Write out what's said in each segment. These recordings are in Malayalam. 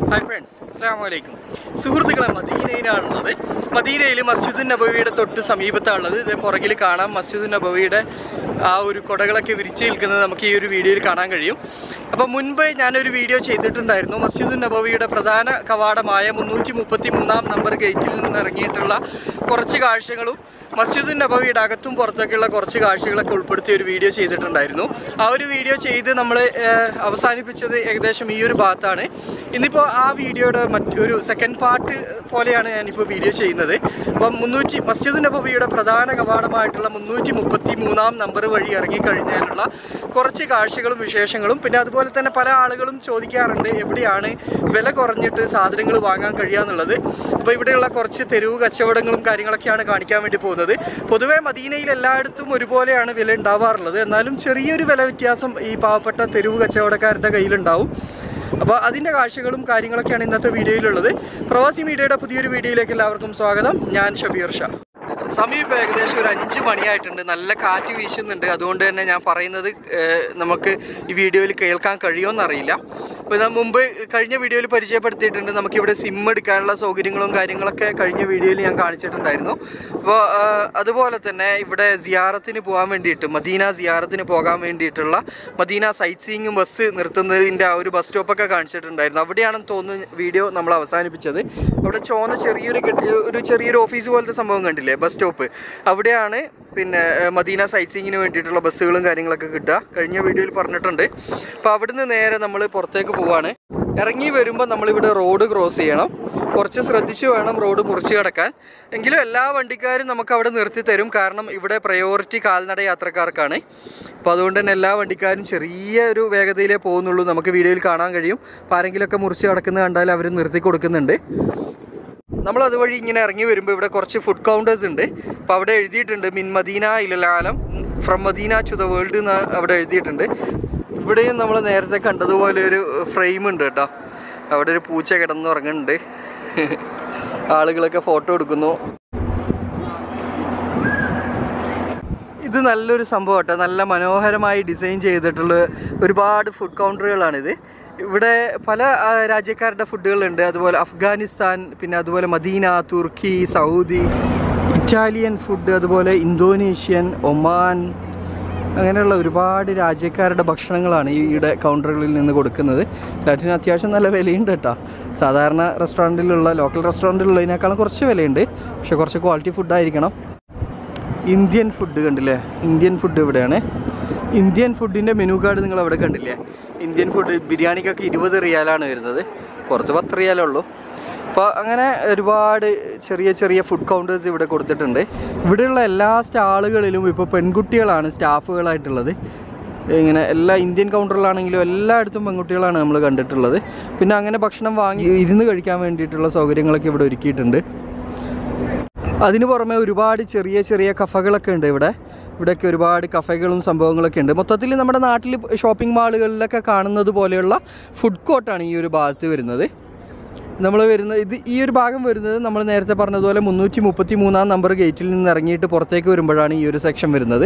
ഹായ് ഫ്രണ്ട്സ് അസ്സാം വലൈക്കും സുഹൃത്തുക്കളെ മദീനയിലാണുള്ളത് മദീനയിൽ മസ്ജിദുൻ നബവിയുടെ തൊട്ട് സമീപത്താണുള്ളത് ഇത് പുറകിൽ കാണാം മസ്ജിദുൻ നബവിയുടെ ആ ഒരു കൊടകളൊക്കെ വിരിച്ചു നിൽക്കുന്നത് നമുക്ക് ഈ ഒരു വീഡിയോയിൽ കാണാൻ കഴിയും അപ്പോൾ മുൻപ് ഞാനൊരു വീഡിയോ ചെയ്തിട്ടുണ്ടായിരുന്നു മസ്ജിദുൻ നബവിയുടെ പ്രധാന കവാടമായ മുന്നൂറ്റി മുപ്പത്തി മൂന്നാം നമ്പർ ഗേറ്റിൽ നിന്ന് ഇറങ്ങിയിട്ടുള്ള കുറച്ച് കാഴ്ചകളും മസ്ജിദുൻ നബവിയുടെ അകത്തും പുറത്തൊക്കെയുള്ള കുറച്ച് കാഴ്ചകളൊക്കെ ഉൾപ്പെടുത്തിയ ഒരു വീഡിയോ ചെയ്തിട്ടുണ്ടായിരുന്നു ആ ഒരു വീഡിയോ ചെയ്ത് നമ്മൾ അവസാനിപ്പിച്ചത് ഏകദേശം ഈ ഒരു ഭാഗത്താണ് ഇന്നിപ്പോൾ ആ വീഡിയോയുടെ മറ്റൊരു സെക്കൻഡ് പാർട്ട് പോലെയാണ് ഞാനിപ്പോൾ വീഡിയോ ചെയ്യുന്നത് അപ്പം മുന്നൂറ്റി മസ്ജിദ് നബവിയുടെ പ്രധാന കവാടമായിട്ടുള്ള മുന്നൂറ്റി മുപ്പത്തി മൂന്നാം നമ്പർ വഴി ഇറങ്ങിക്കഴിഞ്ഞാലുള്ള കുറച്ച് കാഴ്ചകളും വിശേഷങ്ങളും പിന്നെ അതുപോലെ തന്നെ പല ആളുകളും ചോദിക്കാറുണ്ട് എവിടെയാണ് വില കുറഞ്ഞിട്ട് സാധനങ്ങൾ വാങ്ങാൻ കഴിയുക എന്നുള്ളത് അപ്പോൾ ഇവിടെയുള്ള കുറച്ച് തെരുവ് കച്ചവടങ്ങളും കാര്യങ്ങളൊക്കെയാണ് കാണിക്കാൻ വേണ്ടി പോകുന്നത് പൊതുവെ മദീനയിൽ എല്ലായിടത്തും ഒരുപോലെയാണ് വില ഉണ്ടാവാറുള്ളത് എന്നാലും ചെറിയൊരു വില വ്യത്യാസം ഈ പാവപ്പെട്ട തെരുവ് കച്ചവടക്കാരുടെ കയ്യിലുണ്ടാവും അപ്പോൾ അതിൻ്റെ കാഴ്ചകളും കാര്യങ്ങളൊക്കെയാണ് ഇന്നത്തെ വീഡിയോയിലുള്ളത് പ്രവാസി മീഡിയയുടെ പുതിയൊരു വീഡിയോയിലേക്ക് എല്ലാവർക്കും സ്വാഗതം ഞാൻ ഷബീർ ഷാ സമയം ഇപ്പോൾ ഏകദേശം ഒരു അഞ്ച് മണിയായിട്ടുണ്ട് നല്ല കാറ്റ് വീശുന്നുണ്ട് അതുകൊണ്ട് തന്നെ ഞാൻ പറയുന്നത് ഏഹ്, നമുക്ക് ഈ വീഡിയോയിൽ കേൾക്കാൻ കഴിയുമെന്നറിയില്ല അപ്പോൾ ഞാൻ മുമ്പ് കഴിഞ്ഞ വീഡിയോയിൽ പരിചയപ്പെടുത്തിയിട്ടുണ്ട് നമുക്കിവിടെ സിം എടുക്കാനുള്ള സൗകര്യങ്ങളും കാര്യങ്ങളൊക്കെ കഴിഞ്ഞ വീഡിയോയിൽ ഞാൻ കാണിച്ചിട്ടുണ്ടായിരുന്നു അപ്പോൾ അതുപോലെ തന്നെ ഇവിടെ സിയാറത്തിന് പോകാൻ വേണ്ടിയിട്ട് മദീന സിയാറത്തിന് പോകാൻ വേണ്ടിയിട്ടുള്ള മദീന സൈറ്റ് സീയിങ് ബസ് നിർത്തുന്നതിൻ്റെ ആ ഒരു ബസ് സ്റ്റോപ്പൊക്കെ കാണിച്ചിട്ടുണ്ടായിരുന്നു അവിടെയാണെന്ന് തോന്നുന്നു വീഡിയോ നമ്മൾ അവസാനിപ്പിച്ചത് അവിടെ ചോന്ന ചെറിയൊരു കെട്ടി- ഒരു ചെറിയൊരു ഓഫീസ് പോലത്തെ സംഭവം കണ്ടില്ലേ ബസ് സ്റ്റോപ്പ് അവിടെയാണ് പിന്നെ ഏഹ്, മദീന സൈറ്റ് സീയിങ്ങിന് വേണ്ടിയിട്ടുള്ള ബസ്സുകളും കാര്യങ്ങളൊക്കെ കിട്ടുക കഴിഞ്ഞ വീഡിയോയിൽ പറഞ്ഞിട്ടുണ്ട് അപ്പോൾ അവിടുന്ന് നേരെ നമ്മൾ പുറത്തേക്ക് പോവാണ് ഇറങ്ങി വരുമ്പോൾ നമ്മളിവിടെ റോഡ് ക്രോസ് ചെയ്യണം കുറച്ച് ശ്രദ്ധിച്ച് വേണം റോഡ് മുറിച്ച് കിടക്കാൻ എങ്കിലും എല്ലാ വണ്ടിക്കാരും നമുക്ക് അവിടെ നിർത്തി തരും കാരണം ഇവിടെ പ്രയോറിറ്റി കാൽനട യാത്രക്കാർക്കാണ് അപ്പോൾ അതുകൊണ്ട് തന്നെ എല്ലാ വണ്ടിക്കാരും ചെറിയ ഒരു വേഗതയിലേ പോകുന്നുള്ളൂ നമുക്ക് വീഡിയോയിൽ കാണാൻ കഴിയും അപ്പോൾ ആരെങ്കിലുമൊക്കെ മുറിച്ച് കിടക്കുന്നത് കണ്ടാൽ അവർ നിർത്തി കൊടുക്കുന്നുണ്ട് നമ്മൾ അതുവഴി ഇങ്ങനെ ഇറങ്ങി വരുമ്പോൾ ഇവിടെ കുറച്ച് ഫുഡ് കൗണ്ടേഴ്സ് ഉണ്ട് അപ്പോൾ അവിടെ എഴുതിയിട്ടുണ്ട് മിൻ മദീന ഇലാലം from Medina to the world എന്ന് അവിടെ എഴുതിയിട്ടുണ്ട് ഇവിടെയും നമ്മൾ നേരത്തെ കണ്ടതുപോലെ ഒരു ഫ്രെയിം ഉണ്ട് കേട്ടോ അവിടെ ഒരു പൂച്ച കിടന്നുറങ്ങുന്നുണ്ട് ആളുകളൊക്കെ ഫോട്ടോ എടുക്കുന്നു ഇത് നല്ലൊരു സംഭവം കേട്ടോ നല്ല മനോഹരമായി ഡിസൈൻ ചെയ്തിട്ടുള്ള ഒരുപാട് ഫുഡ് കൗണ്ടറുകളാണിത് ഇവിടെ പല ആ, രാജ്യക്കാരുടെ ഫുഡുകളുണ്ട് അതുപോലെ അഫ്ഗാനിസ്ഥാൻ പിന്നെ അതുപോലെ മദീന തുർക്കി സൗദി ഇറ്റാലിയൻ ഫുഡ് അതുപോലെ ഇന്തോനേഷ്യൻ ഒമാൻ അങ്ങനെയുള്ള ഒരുപാട് രാജ്യക്കാരുടെ ഭക്ഷണങ്ങളാണ് ഈ ഇവിടെ കൗണ്ടറുകളിൽ നിന്ന് കൊടുക്കുന്നത് എല്ലാറ്റിനും അത്യാവശ്യം നല്ല വിലയുണ്ട് കേട്ടോ സാധാരണ റെസ്റ്റോറൻറ്റിലുള്ള ലോക്കൽ റെസ്റ്റോറൻറ്റിലുള്ളതിനേക്കാളും കുറച്ച് വിലയുണ്ട് പക്ഷെ കുറച്ച് ക്വാളിറ്റി ഫുഡായിരിക്കണം ഇന്ത്യൻ ഫുഡ് കണ്ടില്ലേ ഇന്ത്യൻ ഫുഡ് ഇവിടെയാണ് ഇന്ത്യൻ ഫുഡിൻ്റെ മെനു കാർഡ് നിങ്ങൾ അവിടെ കണ്ടില്ലേ ഇന്ത്യൻ ഫുഡ് ബിരിയാണിക്കൊക്കെ ഇരുപത് റിയാലാണ് വരുന്നത് പുറത്ത് പത്ത് റിയാലേ ഉള്ളൂ അപ്പോൾ അങ്ങനെ ഒരുപാട് ചെറിയ ചെറിയ ഫുഡ് കൗണ്ടേഴ്സ് ഇവിടെ കൊടുത്തിട്ടുണ്ട് ഇവിടെയുള്ള എല്ലാ സ്റ്റാളുകളിലും ഇപ്പോൾ പെൺകുട്ടികളാണ് സ്റ്റാഫുകളായിട്ടുള്ളത് ഇങ്ങനെ എല്ലാ ഇന്ത്യൻ കൗണ്ടറിലാണെങ്കിലും എല്ലായിടത്തും പെൺകുട്ടികളാണ് നമ്മൾ കണ്ടിട്ടുള്ളത് പിന്നെ അങ്ങനെ ഭക്ഷണം വാങ്ങി ഇരുന്ന് കഴിക്കാൻ വേണ്ടിയിട്ടുള്ള സൗകര്യങ്ങളൊക്കെ ഇവിടെ ഒരുക്കിയിട്ടുണ്ട് അതിന് പുറമെ ഒരുപാട് ചെറിയ ചെറിയ കഫകളൊക്കെ ഉണ്ട് ഇവിടെ ഇവിടെയൊക്കെ ഒരുപാട് കഫകളും സംഭവങ്ങളൊക്കെ ഉണ്ട് മൊത്തത്തിൽ നമ്മുടെ നാട്ടിൽ ഷോപ്പിംഗ് മാളുകളിലൊക്കെ കാണുന്നത് പോലെയുള്ള ഫുഡ് കോർട്ടാണ് ഈ ഒരു ഭാഗത്ത് വരുന്നത് നമ്മൾ വരുന്ന ഇത് ഈ ഒരു ഭാഗം വരുന്നത് നമ്മൾ നേരത്തെ പറഞ്ഞതുപോലെ മുന്നൂറ്റി മുപ്പത്തി മൂന്നാം നമ്പർ ഗേറ്റിൽ നിന്ന് ഇറങ്ങിയിട്ട് പുറത്തേക്ക് വരുമ്പോഴാണ് ഈ ഒരു സെക്ഷൻ വരുന്നത്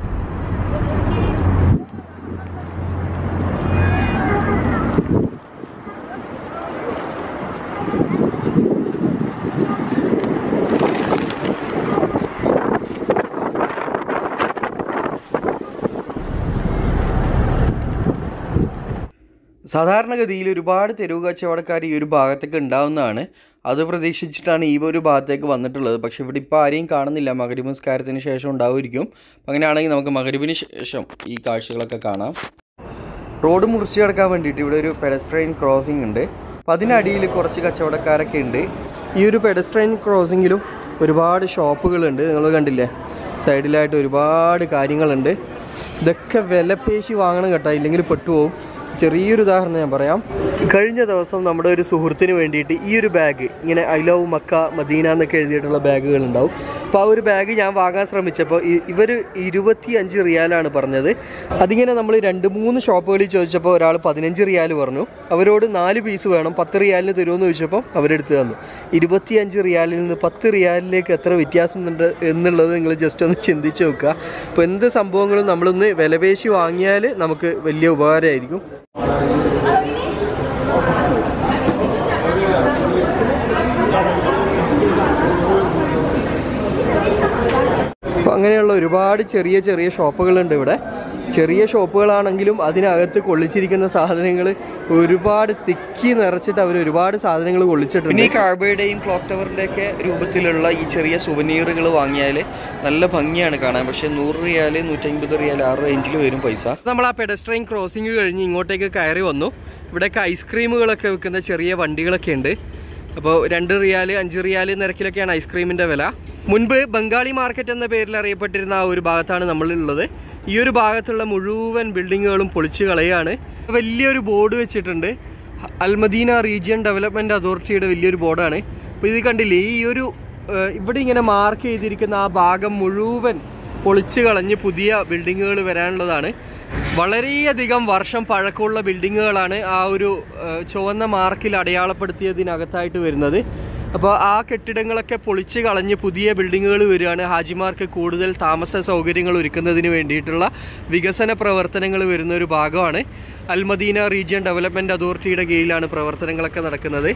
സാധാരണഗതിയിൽ ഒരുപാട് തെരുവ് കച്ചവടക്കാർ ഈ ഒരു ഭാഗത്തേക്ക് ഉണ്ടാവുന്നതാണ് അത് പ്രതീക്ഷിച്ചിട്ടാണ് ഈ ഒരു ഭാഗത്തേക്ക് വന്നിട്ടുള്ളത് പക്ഷേ ഇവിടെ ഇപ്പോൾ ആരെയും കാണുന്നില്ല മകരീബ് നിസ്കാരത്തിന് ശേഷം ഉണ്ടാവുമായിരിക്കും അപ്പം അങ്ങനെയാണെങ്കിൽ നമുക്ക് മകരീബിന് ശേഷം ഈ കാഴ്ചകളൊക്കെ കാണാം റോഡ് മുറിച്ച് കിടക്കാൻ വേണ്ടിയിട്ട് ഇവിടെ ഒരു പെഡസ്ട്രെയിൻ ക്രോസിംഗ് ഉണ്ട് അപ്പം അതിനടിയിൽ കുറച്ച് കച്ചവടക്കാരൊക്കെ ഉണ്ട് ഈ ഒരു പെഡസ്ട്രെയിൻ ക്രോസിങ്ങിലും ഒരുപാട് ഷോപ്പുകളുണ്ട് നിങ്ങൾ കണ്ടില്ലേ സൈഡിലായിട്ട് ഒരുപാട് കാര്യങ്ങളുണ്ട് ഇതൊക്കെ വിലപേശി വാങ്ങണം കേട്ടോ ഇല്ലെങ്കിൽ പെട്ടുപോകും ചെറിയൊരു ഉദാഹരണം ഞാൻ പറയാം കഴിഞ്ഞ ദിവസം നമ്മുടെ ഒരു സുഹൃത്തിന് വേണ്ടിയിട്ട് ഈ ഒരു ബാഗ് ഇങ്ങനെ ഐ ലവ് മക്ക മദീന എന്നൊക്കെ എഴുതിയിട്ടുള്ള ബാഗുകൾ ഉണ്ടാവും അപ്പോൾ ആ ഒരു ബാഗ് ഞാൻ വാങ്ങാൻ ശ്രമിച്ചപ്പോൾ ഇവർ ഇരുപത്തി അഞ്ച് റിയാലാണ് പറഞ്ഞത് അതിങ്ങനെ നമ്മൾ രണ്ട് മൂന്ന് ഷോപ്പുകളിൽ ചോദിച്ചപ്പോൾ ഒരാൾ പതിനഞ്ച് റിയാൽ പറഞ്ഞു അവരോട് നാല് പീസ് വേണം പത്ത് റിയാലിന് തരുമെന്ന് ചോദിച്ചപ്പോൾ അവരെടുത്ത് തന്നു ഇരുപത്തി അഞ്ച് റിയാലിൽ നിന്ന് പത്ത് റിയാലിലേക്ക് എത്ര വ്യത്യാസമുണ്ട് എന്നുള്ളത് നിങ്ങൾ ജസ്റ്റ് ഒന്ന് ചിന്തിച്ച് നോക്കുക അപ്പോൾ എന്ത് സംഭവങ്ങളും നമ്മളൊന്ന് വിലപേശി വാങ്ങിയാൽ നമുക്ക് വലിയ ഉപകാരമായിരിക്കും അങ്ങനെയുള്ള ഒരുപാട് ചെറിയ ചെറിയ ഷോപ്പുകളുണ്ട് ഇവിടെ ചെറിയ ഷോപ്പുകളാണെങ്കിലും അതിനകത്ത് കൊള്ളിച്ചിരിക്കുന്ന സാധനങ്ങൾ ഒരുപാട് തിക്കി നിറച്ചിട്ട് അവർ ഒരുപാട് സാധനങ്ങൾ കൊള്ളിച്ചിട്ടുണ്ട് പിന്നെ ഈ കാർബയുടെയും ക്ലോക്ക് ടവറിൻ്റെ ഒക്കെ രൂപത്തിലുള്ള ഈ ചെറിയ സുവനീറുകൾ വാങ്ങിയാൽ നല്ല ഭംഗിയാണ് കാണാൻ പക്ഷേ നൂറ് റിയാൽ നൂറ്റമ്പത് റിയാൽ ആ റേഞ്ചിൽ വരും പൈസ നമ്മൾ ആ പെഡസ്ട്രെയിൻ ക്രോസിംഗ് കഴിഞ്ഞ് ഇങ്ങോട്ടേക്ക് കയറി വന്നു ഇവിടെയൊക്കെ ഐസ്ക്രീമുകളൊക്കെ വിൽക്കുന്ന ചെറിയ വണ്ടികളൊക്കെ ഉണ്ട് അപ്പോൾ രണ്ട് റിയാൽ അഞ്ച് റിയാൽ നിരക്കിലൊക്കെയാണ് ഐസ്ക്രീമിൻ്റെ വില മുൻപ് ബംഗാളി മാർക്കറ്റ് എന്ന പേരിൽ അറിയപ്പെട്ടിരുന്ന ആ ഒരു ഭാഗത്താണ് നമ്മളുള്ളത് ഈ ഒരു ഭാഗത്തുള്ള മുഴുവൻ ബിൽഡിങ്ങുകളും പൊളിച്ചു കളയാണ് വലിയൊരു ബോർഡ് വെച്ചിട്ടുണ്ട് അൽമദീന റീജിയൻ ഡെവലപ്മെൻറ്റ് അതോറിറ്റിയുടെ വലിയൊരു ബോർഡാണ് അപ്പോൾ ഇത് കണ്ടില്ലേ ഈ ഒരു ഏഹ്, ഇവിടെ ഇങ്ങനെ മാർക്ക് ചെയ്തിരിക്കുന്ന ആ ഭാഗം മുഴുവൻ പൊളിച്ചു കളഞ്ഞ് പുതിയ ബിൽഡിങ്ങുകൾ വരാനുള്ളതാണ് വളരെയധികം വർഷം പഴക്കമുള്ള ബിൽഡിങ്ങുകളാണ് ആ ഒരു ഏഹ്, ചുവന്ന മാർക്കിൽ അടയാളപ്പെടുത്തിയതിനകത്തായിട്ട് വരുന്നത് അപ്പോൾ ആ കെട്ടിടങ്ങളൊക്കെ പൊളിച്ച് കളഞ്ഞ് പുതിയ ബിൽഡിങ്ങുകൾ വരികയാണ് ഹാജിമാർക്ക് കൂടുതൽ താമസ സൗകര്യങ്ങൾ ഒരുക്കുന്നതിന് വേണ്ടിയിട്ടുള്ള വികസന പ്രവർത്തനങ്ങൾ വരുന്ന ഒരു ഭാഗമാണ് അൽമദീന റീജിയൻ ഡെവലപ്മെൻറ്റ് അതോറിറ്റിയുടെ കീഴിലാണ് പ്രവർത്തനങ്ങളൊക്കെ നടക്കുന്നത്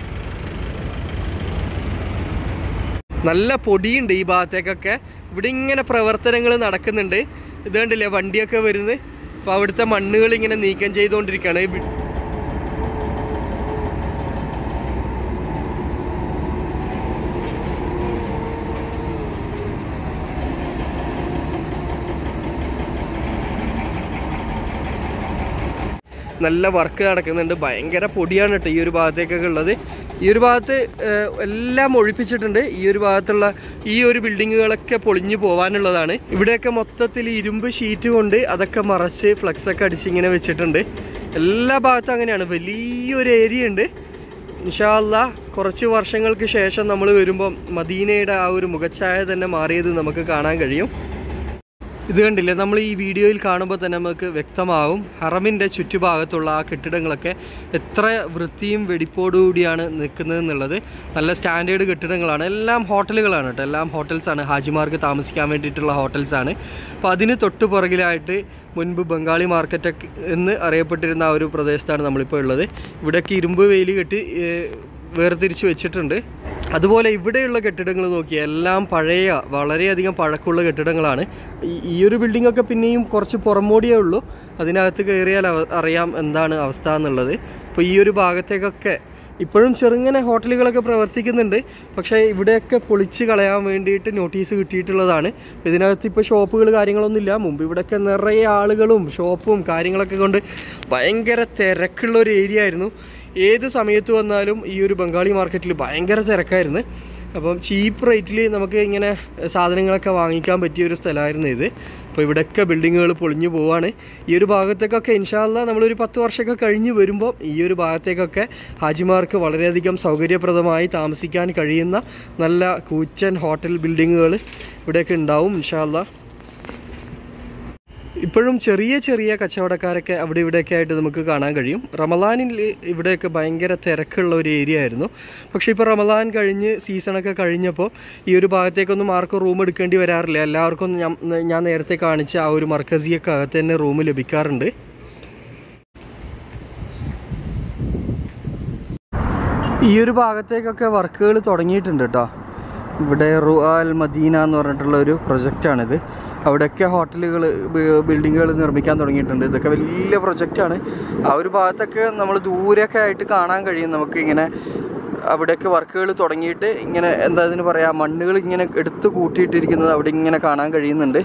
നല്ല പൊടിയുണ്ട് ഈ ഭാഗത്തേക്കൊക്കെ ഇവിടെ ഇങ്ങനെ പ്രവർത്തനങ്ങൾ നടക്കുന്നുണ്ട് ഇത് കണ്ടില്ലേ വണ്ടിയൊക്കെ വരുന്നത് അപ്പോൾ അവിടുത്തെ മണ്ണുകൾ ഇങ്ങനെ നീക്കം ചെയ്തുകൊണ്ടിരിക്കുകയാണ് ഈ ബി- നല്ല വർക്ക് നടക്കുന്നുണ്ട് ഭയങ്കര പൊടിയാണ് കേട്ടോ ഈ ഒരു ഭാഗത്തേക്കൊക്കെ ഉള്ളത് ഈ ഒരു ഭാഗത്ത് ഏഹ്, എല്ലാം ഒഴിപ്പിച്ചിട്ടുണ്ട് ഈ ഒരു ഭാഗത്തുള്ള ഈ ഒരു ബിൽഡിങ്ങുകളൊക്കെ പൊളിഞ്ഞു പോകാനുള്ളതാണ് ഇവിടെയൊക്കെ മൊത്തത്തിൽ ഇരുമ്പ് ഷീറ്റ് കൊണ്ട് അതൊക്കെ മറച്ച് ഫ്ലക്സ് ഒക്കെ അടിച്ച് ഇങ്ങനെ വെച്ചിട്ടുണ്ട് എല്ലാ ഭാഗത്തും അങ്ങനെയാണ് വലിയൊരു ഏരിയ ഉണ്ട് ഇൻഷാല്ല കുറച്ച് വർഷങ്ങൾക്ക് ശേഷം നമ്മൾ വരുമ്പോൾ മദീനയുടെ ആ ഒരു മുഖച്ഛായ തന്നെ മാറിയത് നമുക്ക് കാണാൻ കഴിയും ഇത് കണ്ടില്ലേ നമ്മൾ ഈ വീഡിയോയിൽ കാണുമ്പോൾ തന്നെ നമുക്ക് വ്യക്തമാവും ഹറമിൻ്റെ ചുറ്റുഭാഗത്തുള്ള ആ കെട്ടിടങ്ങളൊക്കെ എത്ര വൃത്തിയും വെടിപ്പോടുകൂടിയാണ് നിൽക്കുന്നത് എന്നുള്ളത് നല്ല സ്റ്റാൻഡേർഡ് കെട്ടിടങ്ങളാണ് എല്ലാം ഹോട്ടലുകളാണ് കേട്ടോ എല്ലാം ഹോട്ടൽസാണ് ഹാജിമാർക്ക് താമസിക്കാൻ വേണ്ടിയിട്ടുള്ള ഹോട്ടൽസാണ് അപ്പോൾ അതിന് തൊട്ട് പുറകിലായിട്ട് മുൻപ് ബംഗാളി മാർക്കറ്റ് എന്ന് അറിയപ്പെട്ടിരുന്ന ആ ഒരു പ്രദേശത്താണ് നമ്മളിപ്പോൾ ഉള്ളത് ഇവിടെയൊക്കെ ഇരുമ്പ് വെയിൽ കെട്ടി ഏഹ്, വേർതിരിച്ച് വെച്ചിട്ടുണ്ട് അതുപോലെ ഇവിടെയുള്ള കെട്ടിടങ്ങൾ നോക്കിയാൽ എല്ലാം പഴയ വളരെയധികം പഴക്കമുള്ള കെട്ടിടങ്ങളാണ് ഈ- ഈ ഒരു ബിൽഡിംഗ് ഒക്കെ പിന്നെയും കുറച്ച് പുറമോടിയേ ഉള്ളൂ അതിനകത്ത് കയറിയാൽ അവ- അറിയാം എന്താണ് അവസ്ഥ എന്നുള്ളത് അപ്പോൾ ഈ ഒരു ഭാഗത്തേക്കൊക്കെ ഇപ്പോഴും ചെറുങ്ങനെ ഹോട്ടലുകളൊക്കെ പ്രവർത്തിക്കുന്നുണ്ട് പക്ഷേ ഇവിടെയൊക്കെ പൊളിച്ച് കളയാൻ വേണ്ടിയിട്ട് നോട്ടീസ് കിട്ടിയിട്ടുള്ളതാണ് ഇതിനകത്ത് ഇപ്പോൾ ഷോപ്പുകൾ കാര്യങ്ങളൊന്നുമില്ല മുമ്പ് ഇവിടെയൊക്കെ നിറയെ ആളുകളും ഷോപ്പും കാര്യങ്ങളൊക്കെ കൊണ്ട് ഭയങ്കര തിരക്കുള്ള ഒരു ഏരിയ ആയിരുന്നു ഏത് സമയത്ത് വന്നാലും ഈ ഒരു ബംഗാളി മാർക്കറ്റിൽ ഭയങ്കര തിരക്കായിരുന്നു അപ്പം ചീപ്പ് റേറ്റിൽ നമുക്ക് ഇങ്ങനെ സാധനങ്ങളൊക്കെ വാങ്ങിക്കാൻ പറ്റിയ ഒരു സ്ഥലമായിരുന്നു ഇത് അപ്പോൾ ഇവിടെയൊക്കെ ബിൽഡിങ്ങുകൾ പൊളിഞ്ഞു പോവാണ് ഈ ഒരു ഭാഗത്തേക്കൊക്കെ ഇൻഷാല്ല നമ്മളൊരു പത്ത് വർഷമൊക്കെ കഴിഞ്ഞ് വരുമ്പോൾ ഈ ഒരു ഭാഗത്തേക്കൊക്കെ ഹാജിമാർക്ക് വളരെയധികം സൗകര്യപ്രദമായി താമസിക്കാൻ കഴിയുന്ന നല്ല കൂച്ചൻ ഹോട്ടൽ ബിൽഡിങ്ങുകൾ ഇവിടെയൊക്കെ ഉണ്ടാവും ഇൻഷാല്ല ഇപ്പോഴും ചെറിയ ചെറിയ കച്ചവടക്കാരൊക്കെ അവിടെ ഇവിടെയൊക്കെ ആയിട്ട് നമുക്ക് കാണാൻ കഴിയും റമലാനിൽ ഇവിടെയൊക്കെ ഭയങ്കര തിരക്കുള്ള ഒരു ഏരിയ ആയിരുന്നു പക്ഷേ ഇപ്പോൾ റമലാൻ കഴിഞ്ഞ് സീസണൊക്കെ കഴിഞ്ഞപ്പോൾ ഈ ഒരു ഭാഗത്തേക്കൊന്നും ആർക്കും റൂം എടുക്കേണ്ടി വരാറില്ല എല്ലാവർക്കും ഞാൻ ഞാൻ നേരത്തെ കാണിച്ച ആ ഒരു മർക്കസിയൊക്കെ അകത്ത് തന്നെ റൂം ലഭിക്കാറുണ്ട് ഈ ഒരു ഭാഗത്തേക്കൊക്കെ വർക്കുകൾ തുടങ്ങിയിട്ടുണ്ട് കേട്ടോ ഇവിടെ റുആൽ മദീന എന്ന് പറഞ്ഞിട്ടുള്ള ഒരു പ്രൊജക്റ്റാണിത് അവിടെയൊക്കെ ഹോട്ടലുകൾ ബിൽഡിങ്ങുകൾ നിർമ്മിക്കാൻ തുടങ്ങിയിട്ടുണ്ട് ഇതൊക്കെ വലിയ പ്രൊജക്റ്റാണ് ആ ഒരു ഭാഗത്തൊക്കെ നമ്മൾ ദൂരെയൊക്കെ ആയിട്ട് കാണാൻ കഴിയും നമുക്ക് ഇങ്ങനെ അവിടെയൊക്കെ വർക്കുകൾ തുടങ്ങിയിട്ട് ഇങ്ങനെ എന്താ ഇതിന് പറയുക മണ്ണുകൾ ഇങ്ങനെ എടുത്ത് കൂട്ടിയിട്ടിരിക്കുന്നത് അവിടെ ഇങ്ങനെ കാണാൻ കഴിയുന്നുണ്ട്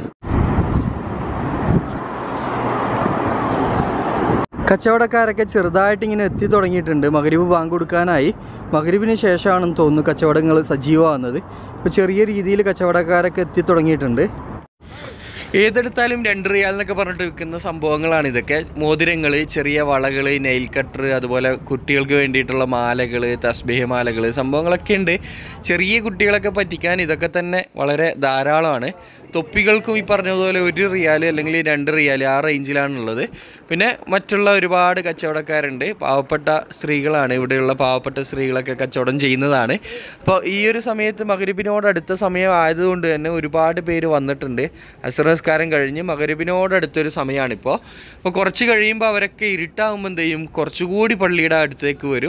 കച്ചവടക്കാരൊക്കെ ചെറുതായിട്ട് ഇങ്ങനെ എത്തി തുടങ്ങിയിട്ടുണ്ട് മകരീബ് ബാങ്ക് കൊടുക്കാനായി മകരീബിന് ശേഷമാണെന്ന് തോന്നുന്നു കച്ചവടങ്ങൾ സജീവമാകുന്നത് ഇപ്പോൾ ചെറിയ രീതിയിൽ കച്ചവടക്കാരൊക്കെ എത്തി തുടങ്ങിയിട്ടുണ്ട് ഏതെടുത്താലും രണ്ട് റിയാൽ എന്നൊക്കെ പറഞ്ഞിട്ട് വിൽക്കുന്ന സംഭവങ്ങളാണ് ഇതൊക്കെ മോതിരങ്ങൾ ചെറിയ വളകൾ നെയിൽ കട്ടർ അതുപോലെ കുട്ടികൾക്ക് വേണ്ടിയിട്ടുള്ള മാലകൾ തസ്ബിഹ മാലകൾ സംഭവങ്ങളൊക്കെ ഉണ്ട് ചെറിയ കുട്ടികളൊക്കെ പറ്റിക്കാൻ ഇതൊക്കെ തന്നെ വളരെ ധാരാളമാണ് തൊപ്പികൾക്കും ഈ പറഞ്ഞതുപോലെ ഒരു റിയാൽ അല്ലെങ്കിൽ രണ്ട് റിയാൽ ആ റേഞ്ചിലാണുള്ളത് പിന്നെ മറ്റുള്ള ഒരുപാട് കച്ചവടക്കാരുണ്ട് പാവപ്പെട്ട സ്ത്രീകളാണ് ഇവിടെയുള്ള പാവപ്പെട്ട സ്ത്രീകളൊക്കെ കച്ചവടം ചെയ്യുന്നതാണ് അപ്പോൾ ഈ ഒരു സമയത്ത് മകരിബിനോട് അടുത്ത സമയം ആയതുകൊണ്ട് തന്നെ ഒരുപാട് പേര് വന്നിട്ടുണ്ട് അസുരസ്കാരം കഴിഞ്ഞ് മകരിബിനോട് അടുത്തൊരു സമയമാണിപ്പോൾ അപ്പോൾ കുറച്ച് കഴിയുമ്പോൾ അവരൊക്കെ ഇരുട്ടാകുമ്പോൾ എന്ത് ചെയ്യും കുറച്ചുകൂടി പള്ളിയുടെ അടുത്തേക്ക് വരും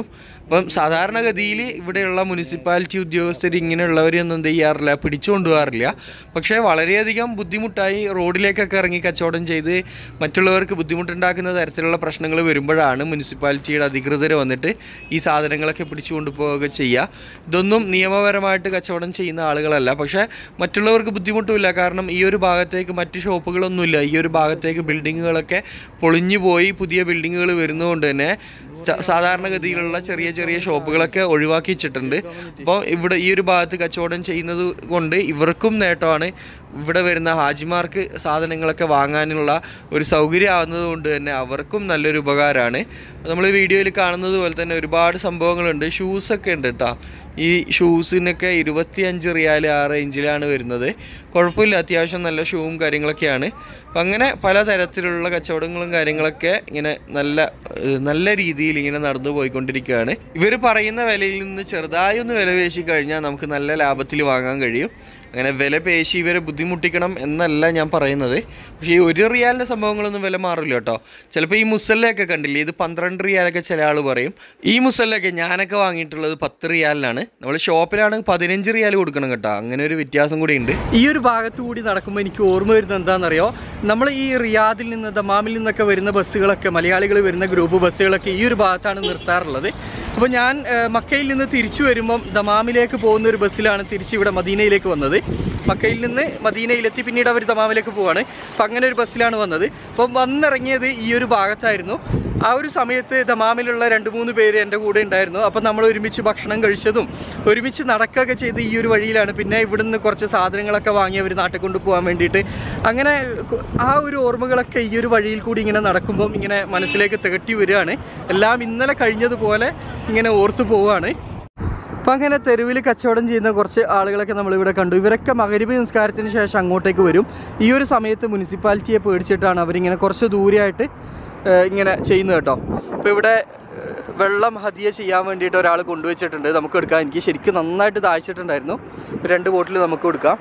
അപ്പം സാധാരണഗതിയിൽ ഇവിടെയുള്ള മുനിസിപ്പാലിറ്റി ഉദ്യോഗസ്ഥർ ഇങ്ങനെയുള്ളവരെയൊന്നും എന്ത് ചെയ്യാറില്ല പിടിച്ചു കൊണ്ടുപോകാറില്ല പക്ഷേ വളരെയധികം ബുദ്ധിമുട്ടായി റോഡിലേക്കൊക്കെ ഇറങ്ങി കച്ചവടം ചെയ്ത് മറ്റുള്ളവർക്ക് ബുദ്ധിമുട്ടുണ്ടാക്കുന്ന തരത്തിലുള്ള പ്രശ്നങ്ങൾ വരുമ്പോഴാണ് മുനിസിപ്പാലിറ്റിയുടെ അധികൃതർ വന്നിട്ട് ഈ സാധനങ്ങളൊക്കെ പിടിച്ചു കൊണ്ടുപോവുക ചെയ്യുക ഇതൊന്നും നിയമപരമായിട്ട് കച്ചവടം ചെയ്യുന്ന ആളുകളല്ല പക്ഷേ മറ്റുള്ളവർക്ക് ബുദ്ധിമുട്ടുമില്ല കാരണം ഈ ഒരു ഭാഗത്തേക്ക് മറ്റ് ഷോപ്പുകളൊന്നുമില്ല ഈ ഒരു ഭാഗത്തേക്ക് ബിൽഡിങ്ങുകളൊക്കെ പൊളിഞ്ഞു പോയി പുതിയ ബിൽഡിങ്ങുകൾ വരുന്നതുകൊണ്ട് തന്നെ ച- സാധാരണഗതിയിലുള്ള ചെറിയ ചെറിയ ഷോപ്പുകളൊക്കെ ഒഴിവാക്കി വെച്ചിട്ടുണ്ട് അപ്പോൾ ഇവിടെ ഈ ഒരു ഭാഗത്ത് കച്ചവടം ചെയ്യുന്നത് കൊണ്ട് ഇവർക്കും നേട്ടമാണ് ഇവിടെ വരുന്ന ഹാജിമാർക്ക് സാധനങ്ങളൊക്കെ വാങ്ങാനുള്ള ഒരു സൗകര്യം ആവുന്നത് കൊണ്ട് തന്നെ അവർക്കും നല്ലൊരു ഉപകാരമാണ് നമ്മൾ വീഡിയോയിൽ കാണുന്നത് പോലെ തന്നെ ഒരുപാട് സംഭവങ്ങളുണ്ട് ഷൂസൊക്കെ ഉണ്ട് കേട്ടോ ഈ ഷൂസിനൊക്കെ ഇരുപത്തിയഞ്ച് റിയാൽ ആ റേഞ്ചിലാണ് വരുന്നത് കുഴപ്പമില്ല അത്യാവശ്യം നല്ല ഷൂവും കാര്യങ്ങളൊക്കെയാണ് അപ്പം അങ്ങനെ പലതരത്തിലുള്ള കച്ചവടങ്ങളും കാര്യങ്ങളൊക്കെ ഇങ്ങനെ നല്ല ഏഹ് നല്ല രീതിയിൽ ഇങ്ങനെ നടന്നു പോയിക്കൊണ്ടിരിക്കുകയാണ് ഇവർ പറയുന്ന വിലയിൽ നിന്ന് ചെറുതായി ഒന്ന് വില പേശി കഴിഞ്ഞാൽ നമുക്ക് നല്ല ലാഭത്തിൽ വാങ്ങാൻ കഴിയും അങ്ങനെ വില പേശി ഇവരെ ബുദ്ധിമുട്ടിക്കണം എന്നല്ല ഞാൻ പറയുന്നത് പക്ഷേ ഈ ഒരു റിയാലിൻ്റെ സംഭവങ്ങളൊന്നും വില മാറില്ല കേട്ടോ ചിലപ്പോൾ ഈ മുസല്ലയൊക്കെ കണ്ടില്ലേ ഇത് പന്ത്രണ്ട് റിയാലൊക്കെ ചില ആൾ പറയും ഈ മുസല്ലയൊക്കെ ഞാനൊക്കെ വാങ്ങിയിട്ടുള്ളത് പത്ത് റിയാലിനാണ് നമ്മൾ ഷോപ്പിലാണെങ്കിൽ പതിനഞ്ച് റിയാൽ കൊടുക്കണം കേട്ടോ അങ്ങനെ ഒരു വ്യത്യാസം കൂടി ഉണ്ട് ഈ ഒരു ഭാഗത്തു കൂടി നടക്കുമ്പോൾ എനിക്ക് ഓർമ്മ വരുന്നത് എന്താണെന്നറിയോ നമ്മൾ ഈ റിയാദിൽ നിന്ന് ദമാമിൽ നിന്നൊക്കെ വരുന്ന ബസ്സുകളൊക്കെ മലയാളികൾ വരുന്ന ഗ്രൂപ്പ് ബസ്സുകളൊക്കെ ഈ ഒരു ഭാഗത്താണ് നിർത്താറുള്ളത് അപ്പോൾ ഞാൻ ഏഹ്, മക്കയിൽ നിന്ന് തിരിച്ചു വരുമ്പം ദമാമിലേക്ക് പോകുന്ന ഒരു ബസ്സിലാണ് തിരിച്ച് ഇവിടെ മദീനയിലേക്ക് വന്നത് മക്കയിൽ നിന്ന് മദീനയിലെത്തി പിന്നീട് അവർ ദമാമിലേക്ക് പോവാണ് അപ്പം അങ്ങനെ ഒരു ബസ്സിലാണ് വന്നത് അപ്പം വന്നിറങ്ങിയത് ഈ ഒരു ഭാഗത്തായിരുന്നു ആ ഒരു സമയത്ത് ദമാമിലുള്ള രണ്ട് മൂന്ന് പേര് എൻ്റെ കൂടെ ഉണ്ടായിരുന്നു അപ്പം നമ്മൾ ഒരുമിച്ച് ഭക്ഷണം കഴിച്ചതും ഒരുമിച്ച് നടക്കുകയൊക്കെ ചെയ്ത് ഈ ഒരു വഴിയിലാണ് പിന്നെ ഇവിടുന്ന് കുറച്ച് സാധനങ്ങളൊക്കെ വാങ്ങി അവർ നാട്ടിൽ കൊണ്ടുപോകാൻ വേണ്ടിയിട്ട് അങ്ങനെ കു- ആ ഒരു ഓർമ്മകളൊക്കെ ഈ ഒരു വഴിയിൽ കൂടി ഇങ്ങനെ നടക്കുമ്പം ഇങ്ങനെ മനസ്സിലേക്ക് തികട്ടി വരികയാണ് എല്ലാം ഇന്നലെ കഴിഞ്ഞതുപോലെ ഇങ്ങനെ ഓർത്തു പോവുകയാണ് അപ്പം അങ്ങനെ തെരുവിൽ കച്ചവടം ചെയ്യുന്ന കുറച്ച് ആളുകളൊക്കെ നമ്മളിവിടെ കണ്ടു ഇവരൊക്കെ മകരബി നിസ്കാരത്തിന് ശേഷം അങ്ങോട്ടേക്ക് വരും ഈ ഒരു സമയത്ത് മുനിസിപ്പാലിറ്റിയെ പേടിച്ചിട്ടാണ് അവരിങ്ങനെ കുറച്ച് ദൂരെയായിട്ട് ഏഹ്, ഇങ്ങനെ ചെയ്യുന്നത് കേട്ടോ ഇപ്പോൾ ഇവിടെ ഏഹ്, വെള്ളം ഹതിയ ചെയ്യാൻ വേണ്ടിയിട്ട് ഒരാൾ കൊണ്ടുവച്ചിട്ടുണ്ട് നമുക്ക് എടുക്കാം എനിക്ക് ശരിക്കും നന്നായിട്ട് ദാഹിച്ചിട്ടുണ്ടായിരുന്നു രണ്ട് ബോട്ടിൽ നമുക്ക് കൊടുക്കാം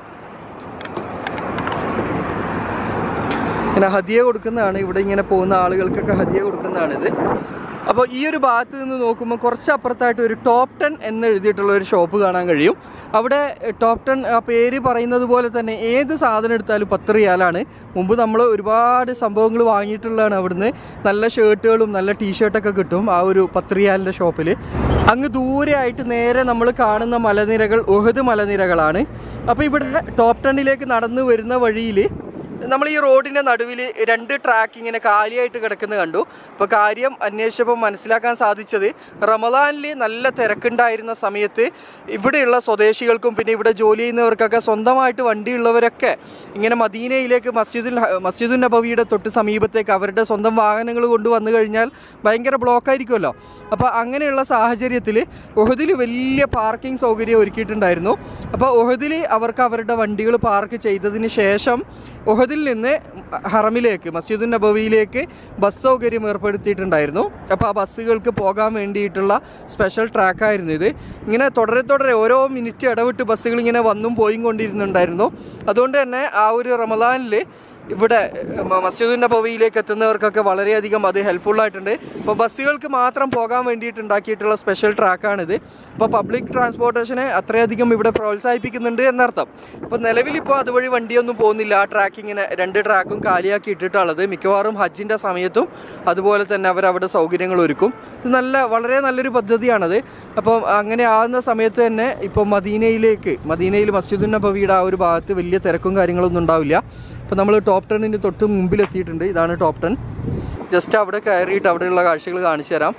ഇങ്ങനെ ഹദിയ കൊടുക്കുന്നതാണ് ഇവിടെ ഇങ്ങനെ പോകുന്ന ആളുകൾക്കൊക്കെ ഹദിയ കൊടുക്കുന്നതാണിത് അപ്പോൾ ഈ ഒരു ഭാഗത്ത് നിന്ന് നോക്കുമ്പോൾ കുറച്ച് അപ്പുറത്തായിട്ട് ഒരു ടോപ്പ് ടെൻ എന്ന് എഴുതിയിട്ടുള്ള ഒരു ഷോപ്പ് കാണാൻ കഴിയും അവിടെ ടോപ്പ് ടെൻ ആ പേര് പറയുന്നത് പോലെ തന്നെ ഏത് സാധനം എടുത്താലും പത്ത് റിയാലാണ് മുമ്പ് നമ്മൾ ഒരുപാട് സംഭവങ്ങൾ വാങ്ങിയിട്ടുള്ളതാണ് അവിടുന്ന് നല്ല ഷർട്ടുകളും നല്ല ടീഷർട്ടൊക്കെ കിട്ടും ആ ഒരു പത്ത് റിയാലിൻ്റെ ഷോപ്പിൽ അങ്ങ് ദൂരെയായിട്ട് നേരെ നമ്മൾ കാണുന്ന മലനിരകൾ ഉഹദ് മലനിരകളാണ് അപ്പോൾ ഇവിടെ ടോപ്പ് ടെന്നിലേക്ക് നടന്നു വരുന്ന വഴിയിൽ നമ്മൾ ഈ റോഡിൻ്റെ നടുവിൽ രണ്ട് ട്രാക്ക് ഇങ്ങനെ കാലിയായിട്ട് കിടക്കുന്നത് കണ്ടു അപ്പോൾ കാര്യം അന്വേഷിച്ചപ്പോൾ മനസ്സിലാക്കാൻ സാധിച്ചത് റമദാനിൽ നല്ല തിരക്കുണ്ടായിരുന്ന സമയത്ത് ഇവിടെയുള്ള സ്വദേശികൾക്കും പിന്നെ ഇവിടെ ജോലി ചെയ്യുന്നവർക്കൊക്കെ സ്വന്തമായിട്ട് വണ്ടിയുള്ളവരൊക്കെ ഇങ്ങനെ മദീനയിലേക്ക് മസ്ജിദുൽ ഹ- മസ്ജിദുൽ നബവിയുടെ തൊട്ട് സമീപത്തേക്ക് അവരുടെ സ്വന്തം വാഹനങ്ങൾ കൊണ്ട് വന്നു കഴിഞ്ഞാൽ ഭയങ്കര ബ്ലോക്കായിരിക്കുമല്ലോ അപ്പോൾ അങ്ങനെയുള്ള സാഹചര്യത്തിൽ ഒഹദിൽ വലിയ പാർക്കിംഗ് സൗകര്യം ഒരുക്കിയിട്ടുണ്ടായിരുന്നു അപ്പോൾ ഒഹദിൽ അവർക്ക് അവരുടെ വണ്ടികൾ പാർക്ക് ചെയ്തതിന് ശേഷം ഒഹദിൽ നിന്ന് ഹറമിലേക്ക് മസ്ജിദുൽ നബവിയിലേക്ക് ബസ് സൗകര്യം ഏർപ്പെടുത്തിയിട്ടുണ്ടായിരുന്നു അപ്പോൾ ആ ബസ്സുകൾക്ക് പോകാൻ വേണ്ടിയിട്ടുള്ള സ്പെഷ്യൽ ട്രാക്കായിരുന്നു ഇത് ഇങ്ങനെ തുടരെ തുടരെ ഓരോ മിനിറ്റ് ഇടവിട്ട് ബസ്സുകൾ ഇങ്ങനെ വന്നും പോയും കൊണ്ടിരുന്നുണ്ടായിരുന്നു അതുകൊണ്ട് തന്നെ ആ ഒരു റമദാനിൽ ഇവിടെ മ- മസ്ജിദുൽ നബവിയിലേക്ക് എത്തുന്നവർക്കൊക്കെ വളരെയധികം അത് ഹെൽപ്ഫുൾ ആയിട്ടുണ്ട് ഇപ്പോൾ ബസ്സുകൾക്ക് മാത്രം പോകാൻ വേണ്ടിയിട്ട് ഉണ്ടാക്കിയിട്ടുള്ള സ്പെഷ്യൽ ട്രാക്കാണിത് അപ്പോൾ പബ്ലിക് ട്രാൻസ്പോർട്ടേഷനെ അത്രയധികം ഇവിടെ പ്രോത്സാഹിപ്പിക്കുന്നുണ്ട് എന്നർത്ഥം ഇപ്പോൾ നിലവിലിപ്പോൾ അതുവഴി വണ്ടിയൊന്നും പോകുന്നില്ല ആ ട്രാക്ക് ഇങ്ങനെ രണ്ട് ട്രാക്കും കാലിയാക്കി ഇട്ടിട്ടുള്ളത് മിക്കവാറും ഹജ്ജിൻ്റെ സമയത്തും അതുപോലെ തന്നെ അവർ അവിടെ സൗകര്യങ്ങൾ ഒരുക്കും ഇത് നല്ല വളരെ നല്ലൊരു പദ്ധതിയാണത് അപ്പം അങ്ങനെ ആകുന്ന സമയത്ത് തന്നെ ഇപ്പോൾ മദീനയിലേക്ക് മദീനയിൽ മസ്ജിദുൽ നബവിയുടെ ആ ഒരു ഭാഗത്ത് വലിയ തിരക്കും കാര്യങ്ങളൊന്നും ഉണ്ടാവില്ല അപ്പോൾ നമ്മൾ ടോപ്പ് ടെന്നിൻ്റെ തൊട്ട് മുമ്പിലെത്തിയിട്ടുണ്ട് ഇതാണ് ടോപ്പ് ടെൻ ജസ്റ്റ് അവിടെ കയറിയിട്ട് അവിടെയുള്ള കാഴ്ചകൾ കാണിച്ചു തരാം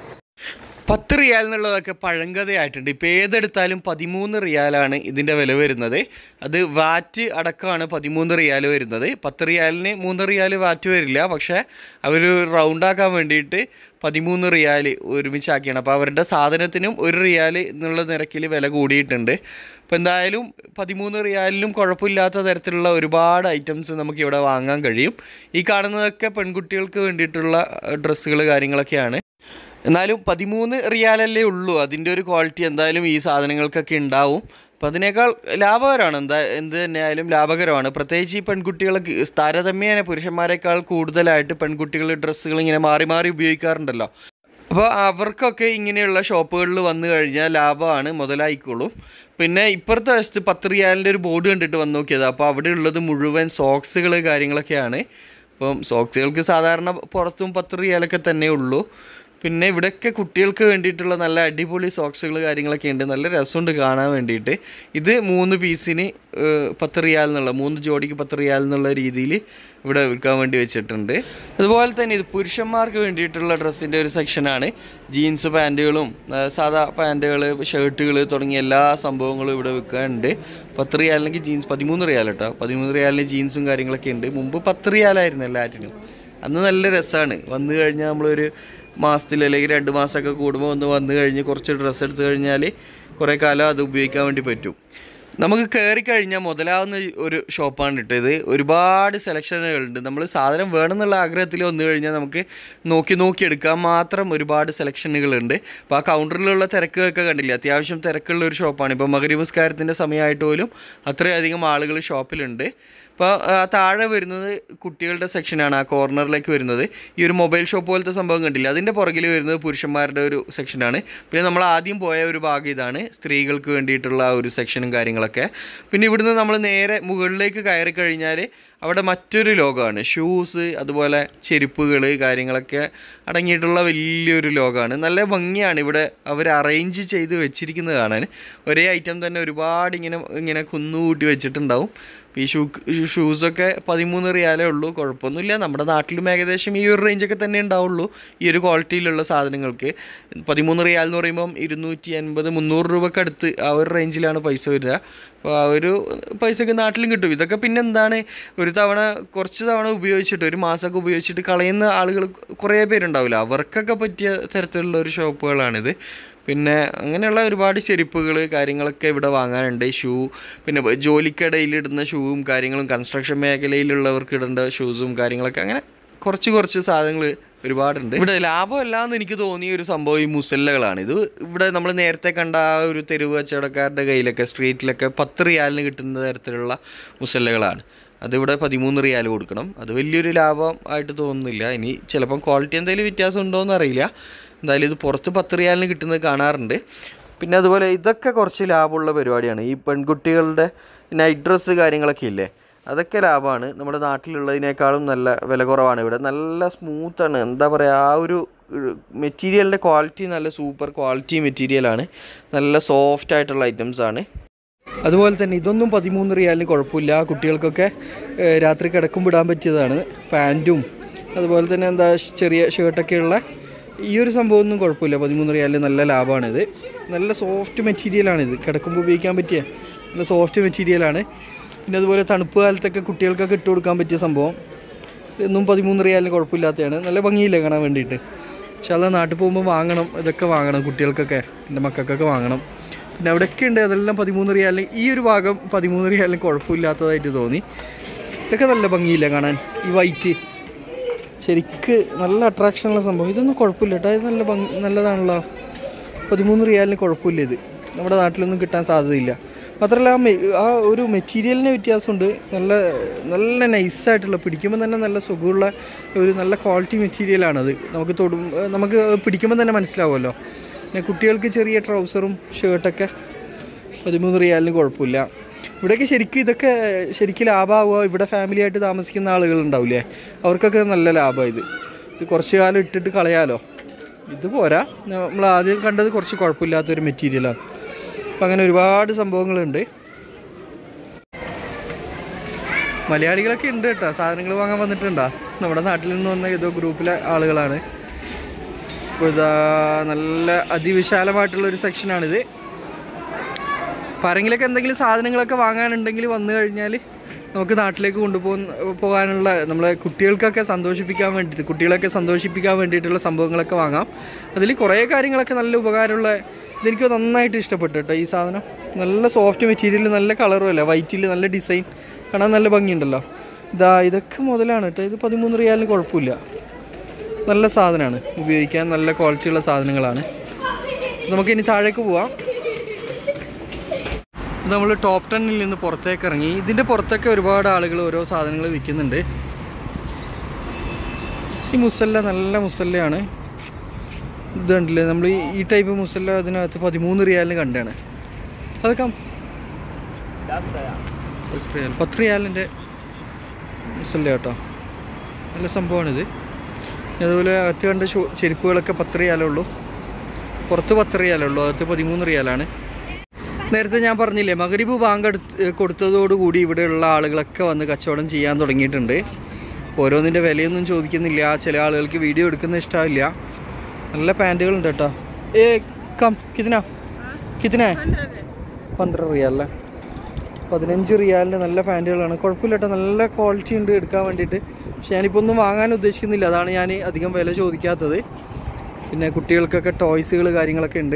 പത്ത് റിയാൽ എന്നുള്ളതൊക്കെ പഴങ്കഥയായിട്ടുണ്ട് ഇപ്പോൾ ഏതെടുത്താലും പതിമൂന്ന് റിയാലാണ് ഇതിൻ്റെ വില വരുന്നത് അത് വാറ്റ് അടക്കമാണ് പതിമൂന്ന് റിയാൽ വരുന്നത് പത്ത് റിയാലിന് മൂന്ന് റിയാൽ വാറ്റ് വരില്ല പക്ഷേ അവർ റൗണ്ടാക്കാൻ വേണ്ടിയിട്ട് പതിമൂന്ന് റിയാൽ ഒരുമിച്ചാക്കിയാണ് അപ്പോൾ അവരുടെ സാധനത്തിനും ഒരു റിയാൽ എന്നുള്ള നിരക്കിൽ വില കൂടിയിട്ടുണ്ട് അപ്പോൾ എന്തായാലും പതിമൂന്ന് റിയാലിനും കുഴപ്പമില്ലാത്ത തരത്തിലുള്ള ഒരുപാട് ഐറ്റംസ് നമുക്ക് ഇവിടെ വാങ്ങാൻ കഴിയും ഈ കാണുന്നതൊക്കെ പെൺകുട്ടികൾക്ക് വേണ്ടിയിട്ടുള്ള ഡ്രസ്സുകൾ കാര്യങ്ങളൊക്കെയാണ് എന്നാലും പതിമൂന്ന് റിയാലല്ലേ ഉള്ളൂ അതിൻ്റെ ഒരു ക്വാളിറ്റി എന്തായാലും ഈ സാധനങ്ങൾക്കൊക്കെ ഉണ്ടാവും അപ്പം അതിനേക്കാൾ ലാഭകരമാണ് എന്താ എന്ത് തന്നെയായാലും ലാഭകരമാണ് പ്രത്യേകിച്ച് ഈ പെൺകുട്ടികൾക്ക് താരതമ്യേന പുരുഷന്മാരെക്കാൾ കൂടുതലായിട്ട് പെൺകുട്ടികൾ ഡ്രസ്സുകൾ ഇങ്ങനെ മാറി മാറി ഉപയോഗിക്കാറുണ്ടല്ലോ അപ്പോൾ അവർക്കൊക്കെ ഇങ്ങനെയുള്ള ഷോപ്പുകളിൽ വന്നു കഴിഞ്ഞാൽ ലാഭമാണ് മുതലായിക്കോളും പിന്നെ ഇപ്പുറത്തെ വശത്ത് പത്ത് റിയാലിൻ്റെ ഒരു ബോർഡ് കണ്ടിട്ട് വന്ന് നോക്കിയത് അപ്പോൾ അവിടെ ഉള്ളത് മുഴുവൻ സോക്സുകൾ കാര്യങ്ങളൊക്കെയാണ് അപ്പം സോക്സുകൾക്ക് സാധാരണ പുറത്തും പത്ത് റിയാലൊക്കെ തന്നെ ഉള്ളൂ പിന്നെ ഇവിടെയൊക്കെ കുട്ടികൾക്ക് വേണ്ടിയിട്ടുള്ള നല്ല അടിപൊളി സോക്സുകൾ കാര്യങ്ങളൊക്കെ ഉണ്ട് നല്ല രസമുണ്ട് കാണാൻ വേണ്ടിയിട്ട് ഇത് മൂന്ന് പീസിന് ഏഹ്, പത്ത് റിയാൽ എന്നുള്ള മൂന്ന് ജോഡിക്ക് പത്ത് റിയാൽ എന്നുള്ള രീതിയിൽ ഇവിടെ വിൽക്കാൻ വേണ്ടി വെച്ചിട്ടുണ്ട് അതുപോലെ തന്നെ ഇത് പുരുഷന്മാർക്ക് വേണ്ടിയിട്ടുള്ള ഡ്രസ്സിൻ്റെ ഒരു സെക്ഷനാണ് ജീൻസ് പാൻറ്റുകളും സാധാ പാൻറ്റുകൾ ഷർട്ടുകൾ തുടങ്ങിയ എല്ലാ സംഭവങ്ങളും ഇവിടെ വിൽക്കാനുണ്ട് പത്ത് റിയാലിനെങ്കിൽ ജീൻസ് പതിമൂന്ന് റിയാൽ കേട്ടോ പതിമൂന്ന് റിയാലിന് ജീൻസും കാര്യങ്ങളൊക്കെ ഉണ്ട് മുമ്പ് പത്ത് റിയാലായിരുന്നു എല്ലാറ്റിനും അന്ന് നല്ല രസമാണ് വന്നു കഴിഞ്ഞാൽ നമ്മളൊരു മാസത്തിൽ അല്ലെങ്കിൽ രണ്ട് മാസമൊക്കെ കൂടുമ്പോൾ ഒന്ന് വന്നു കഴിഞ്ഞ് കുറച്ച് ഡ്രസ്സ് എടുത്തു കഴിഞ്ഞാൽ കുറേ കാലം അത് ഉപയോഗിക്കാൻ വേണ്ടി പറ്റും നമുക്ക് കയറി കഴിഞ്ഞാൽ മുതലാവുന്ന ഒരു ഷോപ്പാണ് കേട്ടോ ഇത് ഒരുപാട് സെലക്ഷനുകളുണ്ട് നമ്മൾ സാധനം വേണമെന്നുള്ള ആഗ്രഹത്തിൽ വന്നു കഴിഞ്ഞാൽ നമുക്ക് നോക്കി നോക്കി എടുക്കാൻ മാത്രം ഒരുപാട് സെലക്ഷനുകളുണ്ട് അപ്പോൾ ആ കൗണ്ടറിലുള്ള തിരക്കുകളൊക്കെ കണ്ടില്ലേ അത്യാവശ്യം തിരക്കുള്ള ഒരു ഷോപ്പാണ് ഇപ്പോൾ മകരീപസ്കാരത്തിൻ്റെ സമയമായിട്ട് പോലും അത്രയധികം ആളുകൾ ഷോപ്പിലുണ്ട് അപ്പോൾ ആ, താഴെ വരുന്നത് കുട്ടികളുടെ സെക്ഷനാണ് ആ കോർണറിലേക്ക് വരുന്നത് ഈ ഒരു മൊബൈൽ ഷോപ്പ് പോലത്തെ സംഭവം കണ്ടില്ല അതിൻ്റെ പുറകിൽ വരുന്നത് പുരുഷന്മാരുടെ ഒരു സെക്ഷനാണ് പിന്നെ നമ്മൾ ആദ്യം പോയ ഒരു ഭാഗം ഇതാണ് സ്ത്രീകൾക്ക് വേണ്ടിയിട്ടുള്ള ആ ഒരു സെക്ഷനും കാര്യങ്ങളൊക്കെ പിന്നെ ഇവിടുന്ന് നമ്മൾ നേരെ മുകളിലേക്ക് കയറി കഴിഞ്ഞാൽ അവിടെ മറ്റൊരു ലോകമാണ് ഷൂസ് അതുപോലെ ചെരുപ്പുകൾ കാര്യങ്ങളൊക്കെ അടങ്ങിയിട്ടുള്ള വലിയൊരു ലോകമാണ് നല്ല ഭംഗിയാണ് ഇവിടെ അവർ അറേഞ്ച് ചെയ്ത് വെച്ചിരിക്കുന്നത് കാണാൻ ഒരേ ഐറ്റം തന്നെ ഒരുപാട് ഇങ്ങനെ ഇങ്ങനെ കുന്നുകൂട്ടി വെച്ചിട്ടുണ്ടാവും ഈ ഷൂ ഷൂസൊക്കെ പതിമൂന്ന് റിയാലേ ഉള്ളൂ കുഴപ്പമൊന്നുമില്ല നമ്മുടെ നാട്ടിലും ഏകദേശം ഈ ഒരു റേഞ്ചൊക്കെ തന്നെ ഉണ്ടാവുള്ളൂ ഈ ഒരു ക്വാളിറ്റിയിലുള്ള സാധനങ്ങൾക്ക് പതിമൂന്ന് റിയാൽ എന്ന് പറയുമ്പം ഇരുന്നൂറ്റി അൻപത് മുന്നൂറ് രൂപക്ക് അടുത്ത് ആ ഒരു റേഞ്ചിലാണ് പൈസ വരിക അപ്പോൾ ആ ഒരു പൈസക്ക് നാട്ടിലും കിട്ടും ഇതൊക്കെ പിന്നെ എന്താണ് ഒരു തവണ കുറച്ച് തവണ ഉപയോഗിച്ചിട്ട് ഒരു മാസമൊക്കെ ഉപയോഗിച്ചിട്ട് കളയുന്ന ആളുകൾ കുറേ പേരുണ്ടാവില്ല അവർക്കൊക്കെ പറ്റിയ തരത്തിലുള്ള ഒരു ഷോപ്പുകളാണിത് പിന്നെ അങ്ങനെയുള്ള ഒരുപാട് ചെരുപ്പുകൾ കാര്യങ്ങളൊക്കെ ഇവിടെ വാങ്ങാനുണ്ട് ഷൂ പിന്നെ ജോലിക്കിടയിൽ ഇടുന്ന ഷൂവും കാര്യങ്ങളും കൺസ്ട്രക്ഷൻ മേഖലയിലുള്ളവർക്ക് ഇടേണ്ട ഷൂസും കാര്യങ്ങളൊക്കെ അങ്ങനെ കുറച്ച് കുറച്ച് സാധനങ്ങൾ ഒരുപാടുണ്ട് ഇവിടെ ലാഭമല്ല എന്ന് എനിക്ക് തോന്നിയ ഒരു സംഭവം ഈ മുസല്ലകളാണ് ഇത് ഇവിടെ നമ്മൾ നേരത്തെ കണ്ട ആ ഒരു തെരുവ് കച്ചവടക്കാരുടെ കയ്യിലൊക്കെ സ്ട്രീറ്റിലൊക്കെ പത്ത് റിയാലിന് കിട്ടുന്ന തരത്തിലുള്ള മുസല്ലകളാണ് അതിവിടെ പതിമൂന്ന് റിയാൽ കൊടുക്കണം അത് വലിയൊരു ലാഭം ആയിട്ട് തോന്നുന്നില്ല ഇനി ചിലപ്പം ക്വാളിറ്റി എന്തെങ്കിലും വ്യത്യാസം ഉണ്ടോ എന്ന് അറിയില്ല എന്തായാലും ഇത് പുറത്ത് പത്ത് റിയാലിന് കിട്ടുന്നത് കാണാറുണ്ട് പിന്നെ അതുപോലെ ഇതൊക്കെ കുറച്ച് ലാഭമുള്ള പരിപാടിയാണ് ഈ പെൺകുട്ടികളുടെ നൈറ്റ് ഡ്രസ്സ് കാര്യങ്ങളൊക്കെ ഇല്ലേ അതൊക്കെ ലാഭമാണ് നമ്മുടെ നാട്ടിലുള്ളതിനേക്കാളും നല്ല വില കുറവാണ് ഇവിടെ നല്ല സ്മൂത്താണ് എന്താ പറയുക ആ ഒരു മെറ്റീരിയലിൻ്റെ ക്വാളിറ്റി നല്ല സൂപ്പർ ക്വാളിറ്റി മെറ്റീരിയലാണ് നല്ല സോഫ്റ്റ് ആയിട്ടുള്ള ഐറ്റംസ് ആണ് അതുപോലെ തന്നെ ഇതൊന്നും പതിമൂന്ന് റിയാലിന് കുഴപ്പമില്ല കുട്ടികൾക്കൊക്കെ ഏഹ്, രാത്രി കിടക്കുമ്പോൾ ഇടാൻ പറ്റിയതാണ് പാൻറ്റും അതുപോലെ തന്നെ എന്താ ചെറിയ ഷർട്ടൊക്കെ ഉള്ള ഈ ഒരു സംഭവമൊന്നും കുഴപ്പമില്ല പതിമൂന്ന് റിയാലിന് നല്ല ലാഭമാണിത് നല്ല സോഫ്റ്റ് മെറ്റീരിയലാണിത് കിടക്കുമ്പോൾ ഉപയോഗിക്കാൻ പറ്റിയ നല്ല സോഫ്റ്റ് മെറ്റീരിയലാണ് പിന്നെ അതുപോലെ തണുപ്പ് കാലത്തൊക്കെ കുട്ടികൾക്കൊക്കെ ഇട്ട് കൊടുക്കാൻ പറ്റിയ സംഭവം ഇതൊന്നും പതിമൂന്ന് റിയാലിന് കുഴപ്പമില്ലാത്തതാണ് നല്ല ഭംഗിയില്ല കാണാൻ വേണ്ടിയിട്ട് പക്ഷെ അത് നാട്ടിൽ പോകുമ്പോൾ വാങ്ങണം ഇതൊക്കെ വാങ്ങണം കുട്ടികൾക്കൊക്കെ എൻ്റെ മക്കൾക്കൊക്കെ വാങ്ങണം പിന്നെ അവിടെയൊക്കെ ഉണ്ട് അതെല്ലാം പതിമൂന്ന് റിയാലിന് ഈ ഒരു ഭാഗം പതിമൂന്ന് റിയാലിന് കുഴപ്പമില്ലാത്തതായിട്ട് തോന്നി ഇതൊക്കെ നല്ല ഭംഗിയില്ല കാണാൻ ഈ വൈറ്റ് ശരിക്ക് നല്ല അട്രാക്ഷനുള്ള സംഭവം ഇതൊന്നും കുഴപ്പമില്ല കേട്ടോ ഇത് നല്ല ഭംഗി നല്ലതാണല്ലോ പതിമൂന്ന് റിയാലിന് കുഴപ്പമില്ല ഇത് നമ്മുടെ നാട്ടിലൊന്നും കിട്ടാൻ സാധ്യതയില്ല മാത്രമല്ല ആ മെ- ആ ഒരു മെറ്റീരിയലിന് വ്യത്യാസമുണ്ട് നല്ല നല്ല നൈസായിട്ടുള്ള പിടിക്കുമ്പോൾ തന്നെ നല്ല സുഖമുള്ള ഒരു നല്ല ക്വാളിറ്റി മെറ്റീരിയലാണത് നമുക്ക് തൊടും നമുക്ക് പിടിക്കുമ്പോൾ തന്നെ മനസ്സിലാവുമല്ലോ പിന്നെ കുട്ടികൾക്ക് ചെറിയ ട്രൗസറും ഷർട്ടൊക്കെ പതിമൂന്ന് റിയാലിന് കുഴപ്പമില്ല ഇവിടെയൊക്കെ ശരിക്കും ഇതൊക്കെ ശരിക്കും ലാഭമാവുക ഇവിടെ ഫാമിലി ആയിട്ട് താമസിക്കുന്ന ആളുകൾ ഉണ്ടാവില്ലേ അവർക്കൊക്കെ നല്ല ലാഭമാണ് ഇത് ഇത് കുറച്ച് കാലം ഇട്ടിട്ട് കളയാലോ ഇത് പോരാ നമ്മൾ ആദ്യം കണ്ടത് കുറച്ച് കുഴപ്പമില്ലാത്തൊരു മെറ്റീരിയലാണ് അപ്പം അങ്ങനെ ഒരുപാട് സംഭവങ്ങളുണ്ട് മലയാളികളൊക്കെ ഉണ്ട് കേട്ടോ സാധനങ്ങൾ വാങ്ങാൻ വന്നിട്ടുണ്ടോ നമ്മുടെ നാട്ടിൽ നിന്ന് വന്ന ഏതോ ഗ്രൂപ്പിലെ ആളുകളാണ് അപ്പോൾ ഇതാ നല്ല അതിവിശാലമായിട്ടുള്ള ഒരു സെക്ഷനാണിത് അപ്പം ആരെങ്കിലൊക്കെ എന്തെങ്കിലും സാധനങ്ങളൊക്കെ വാങ്ങാനുണ്ടെങ്കിൽ വന്നു കഴിഞ്ഞാൽ നമുക്ക് നാട്ടിലേക്ക് കൊണ്ടുപോകുന്ന പോകാനുള്ള നമ്മളെ കുട്ടികൾക്കൊക്കെ സന്തോഷിപ്പിക്കാൻ വേണ്ടിയിട്ട് കുട്ടികളൊക്കെ സന്തോഷിപ്പിക്കാൻ വേണ്ടിയിട്ടുള്ള സംഭവങ്ങളൊക്കെ വാങ്ങാം അതിൽ കുറേ കാര്യങ്ങളൊക്കെ നല്ല ഉപകാരമുള്ള ഇതെനിക്ക് നന്നായിട്ട് ഇഷ്ടപ്പെട്ടു കേട്ടോ ഈ സാധനം നല്ല സോഫ്റ്റ് മെറ്റീരിയൽ നല്ല കളറും അല്ല വൈറ്റിൽ നല്ല ഡിസൈൻ കാണാൻ നല്ല ഭംഗിയുണ്ടല്ലോ ഇതാ ഇതൊക്കെ മുതലാണ് കേട്ടോ ഇത് പതിമൂന്ന് റിയാലിന് കുഴപ്പമില്ല നല്ല സാധനമാണ് ഉപയോഗിക്കാൻ നല്ല ക്വാളിറ്റിയുള്ള സാധനങ്ങളാണ് നമുക്കിനി താഴേക്ക് പോവാം നമ്മൾ ടോപ്പ് ടെന്നിൽ നിന്ന് പുറത്തേക്ക് ഇറങ്ങി ഇതിൻ്റെ പുറത്തൊക്കെ ഒരുപാട് ആളുകൾ ഓരോ സാധനങ്ങൾ വിൽക്കുന്നുണ്ട് ഈ മുസല്ല നല്ല മുസല്ലയാണ് ഇത് കണ്ടില്ലേ നമ്മൾ ഈ ടൈപ്പ് മുസല്ല അതിനകത്ത് പതിമൂന്ന് റിയാലിന് കണ്ടാണ് അതൊക്കെ പത്ത് റിയാൽ പത്ത് റിയാലിൻ്റെ മുസല്ല കേട്ടോ നല്ല സംഭവമാണിത് അതുപോലെ അകത്ത് കണ്ട ഷൂ ചെരുപ്പുകളൊക്കെ പത്ത് റിയാലേ ഉള്ളൂ പുറത്ത് പത്ത് റിയാലേ ഉള്ളൂ അകത്ത് പതിമൂന്ന് റിയാലാണ് നേരത്തെ ഞാൻ പറഞ്ഞില്ലേ മകരിബ് ബാങ്ക് എടുത്ത് കൊടുത്തതോടുകൂടി ഇവിടെയുള്ള ആളുകളൊക്കെ വന്ന് കച്ചവടം ചെയ്യാൻ തുടങ്ങിയിട്ടുണ്ട് ഓരോന്നിൻ്റെ വിലയൊന്നും ചോദിക്കുന്നില്ല ചില ആളുകൾക്ക് വീഡിയോ എടുക്കുന്ന ഇഷ്ടമില്ല നല്ല പാൻറ്റുകളുണ്ട് കേട്ടോ ഏ കം കിതിന കിതിന പന്ത്രണ്ട് റിയാലല്ലേ പതിനഞ്ച് റിയാലിന് നല്ല പാൻറ്റുകളാണ് കുഴപ്പമില്ല കേട്ടോ നല്ല ക്വാളിറ്റി ഉണ്ട് എടുക്കാൻ വേണ്ടിയിട്ട് പക്ഷെ ഞാനിപ്പോൾ ഒന്നും വാങ്ങാൻ ഉദ്ദേശിക്കുന്നില്ല അതാണ് ഞാൻ അധികം വില ചോദിക്കാത്തത് പിന്നെ കുട്ടികൾക്കൊക്കെ ടോയ്സുകൾ കാര്യങ്ങളൊക്കെ ഉണ്ട്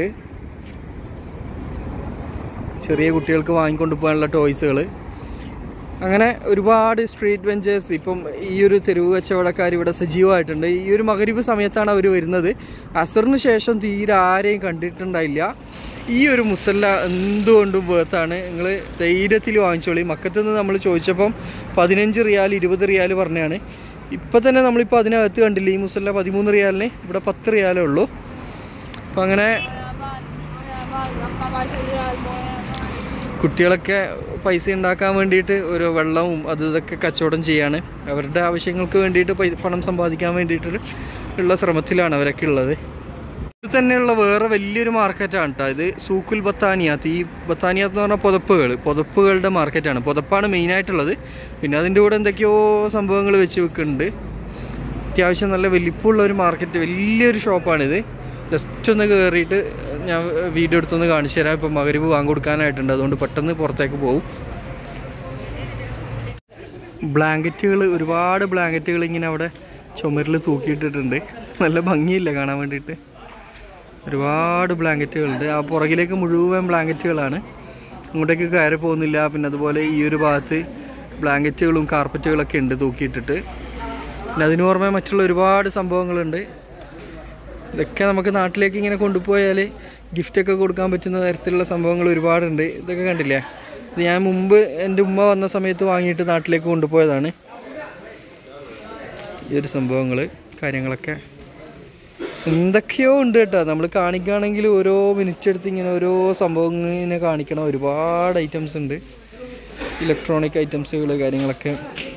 ചെറിയ കുട്ടികൾക്ക് വാങ്ങിക്കൊണ്ട് പോകാനുള്ള ടോയ്സുകൾ അങ്ങനെ ഒരുപാട് സ്ട്രീറ്റ് വെഞ്ചേഴ്സ് ഇപ്പം ഈ ഒരു തെരുവ് കച്ചവടക്കാർ ഇവിടെ സജീവമായിട്ടുണ്ട് ഈ ഒരു മകരിബ് സമയത്താണ് അവർ വരുന്നത് അസറിന് ശേഷം തീരെ ആരെയും കണ്ടിട്ടുണ്ടായില്ല ഈ ഒരു മുസല്ല എന്തുകൊണ്ടും വേർത്താണ് നിങ്ങൾ ധൈര്യത്തിൽ വാങ്ങിച്ചോളി മക്കത്ത് നിന്ന് നമ്മൾ ചോദിച്ചപ്പം പതിനഞ്ച് റിയാൽ ഇരുപത് റിയാൽ പറഞ്ഞാണ് ഇപ്പം തന്നെ നമ്മളിപ്പോൾ അതിനകത്ത് കണ്ടില്ല ഈ മുസല്ല പതിമൂന്ന് റിയാലിന് ഇവിടെ പത്ത് റിയാലേ ഉള്ളൂ അപ്പം അങ്ങനെ കുട്ടികളൊക്കെ പൈസ ഉണ്ടാക്കാൻ വേണ്ടിയിട്ട് ഒരു വെള്ളവും അത് ഇതൊക്കെ കച്ചവടം ചെയ്യാണ് അവരുടെ ആവശ്യങ്ങൾക്ക് വേണ്ടിയിട്ട് പൈസ പണം സമ്പാദിക്കാൻ വേണ്ടിയിട്ട് ഉള്ള ശ്രമത്തിലാണ് അവരൊക്കെ ഉള്ളത് ഇത് തന്നെയുള്ള വേറെ വലിയൊരു മാർക്കറ്റാണ് കേട്ടോ ഇത് സൂക്കുൽ ബത്താനിയാത്ത് ഈ ബത്താനിയാത്ത് എന്ന് പറഞ്ഞാൽ പുതപ്പുകൾ പുതപ്പുകളുടെ മാർക്കറ്റാണ് പുതപ്പാണ് മെയിനായിട്ടുള്ളത് പിന്നെ അതിൻ്റെ കൂടെ എന്തൊക്കെയോ സംഭവങ്ങൾ വെച്ച് വെക്കുന്നുണ്ട് അത്യാവശ്യം നല്ല വലിപ്പമുള്ള ഒരു മാർക്കറ്റ് വലിയൊരു ഷോപ്പാണിത് ജസ്റ്റ് ഒന്ന് കയറിയിട്ട് ഞാൻ വീഡിയോ എടുത്തൊന്ന് കാണിച്ചു തരാം ഇപ്പം മകരിവ് വാങ്ങി കൊടുക്കാനായിട്ടുണ്ട് അതുകൊണ്ട് പെട്ടെന്ന് പുറത്തേക്ക് പോകും ബ്ലാങ്കറ്റുകൾ ഒരുപാട് ബ്ലാങ്കറ്റുകൾ ഇങ്ങനെ അവിടെ ചുമരിൽ തൂക്കിയിട്ടിട്ടുണ്ട് നല്ല ഭംഗിയില്ല കാണാൻ വേണ്ടിയിട്ട് ഒരുപാട് ബ്ലാങ്കറ്റുകളുണ്ട് ആ പുറകിലേക്ക് മുഴുവൻ ബ്ലാങ്കറ്റുകളാണ് അങ്ങോട്ടേക്ക് കയറി പോകുന്നില്ല പിന്നെ അതുപോലെ ഈ ഒരു ഭാഗത്ത് ബ്ലാങ്കറ്റുകളും കാർപ്പറ്റുകളൊക്കെ ഉണ്ട് തൂക്കിയിട്ടിട്ട് പിന്നെ അതിന് പുറമെ മറ്റുള്ള ഒരുപാട് സംഭവങ്ങളുണ്ട് ഇതൊക്കെ നമുക്ക് നാട്ടിലേക്ക് ഇങ്ങനെ കൊണ്ടുപോയാൽ ഗിഫ്റ്റൊക്കെ കൊടുക്കാൻ പറ്റുന്ന തരത്തിലുള്ള സംഭവങ്ങൾ ഒരുപാടുണ്ട് ഇതൊക്കെ കണ്ടില്ലേ ഇത് ഞാൻ മുമ്പ് എൻ്റെ ഉമ്മ വന്ന സമയത്ത് വാങ്ങിയിട്ട് നാട്ടിലേക്ക് കൊണ്ടുപോയതാണ് ഈ ഒരു സംഭവങ്ങൾ കാര്യങ്ങളൊക്കെ എന്തൊക്കെയോ ഉണ്ട് കേട്ടോ നമ്മൾ കാണിക്കുകയാണെങ്കിൽ ഓരോ മിനിറ്റ് എടുത്ത് ഇങ്ങനെ ഓരോ സംഭവങ്ങൾ ഇങ്ങനെ കാണിക്കണം ഒരുപാട് ഐറ്റംസ് ഉണ്ട് ഇലക്ട്രോണിക് ഐറ്റംസുകൾ കാര്യങ്ങളൊക്കെ